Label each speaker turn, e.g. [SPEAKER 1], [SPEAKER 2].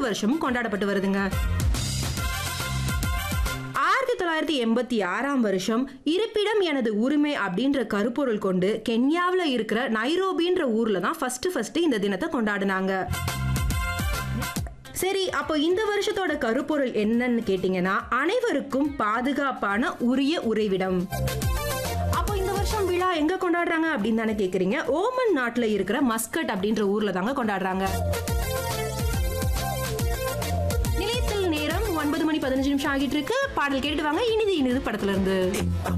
[SPEAKER 1] வருஷமும் கொண்டாடப்பட்டு வருதுங்க ஆயிரத்தி தொள்ளாயிரத்தி எண்பத்தி ஆறாம் வருஷம் இருப்பிடம் எனது உரிமை அப்படின்ற கருப்பொருள் கொண்டு கென்யாவில் இருக்கிற நைரோபின்ற ஊர்ல தான் ஃபர்ஸ்ட் ஃபர்ஸ்ட் இந்த தினத்தை கொண்டாடினாங்க சரி அப்போ இந்த வருஷத்தோட கருப்பொருள் என்னன்னு கேட்டிங்கன்னா அனைவருக்கும் பாதுகாப்பான உரிய உறைவிடம் அப்போ இந்த வருஷம் விழா எங்க கொண்டாடுறாங்க அப்படின்னு தானே கேக்குறீங்க ஓமன் நாட்டுல இருக்கிற மஸ்கட் அப்படின்ற ஊர்ல தாங்க கொண்டாடுறாங்க நிலையத்தில் நேரம் ஒன்பது மணி பதினஞ்சு நிமிஷம் ஆகிட்டு இருக்கு பாடல் கேட்டுட்டு வாங்க இனிது இனிது படத்துல இருந்து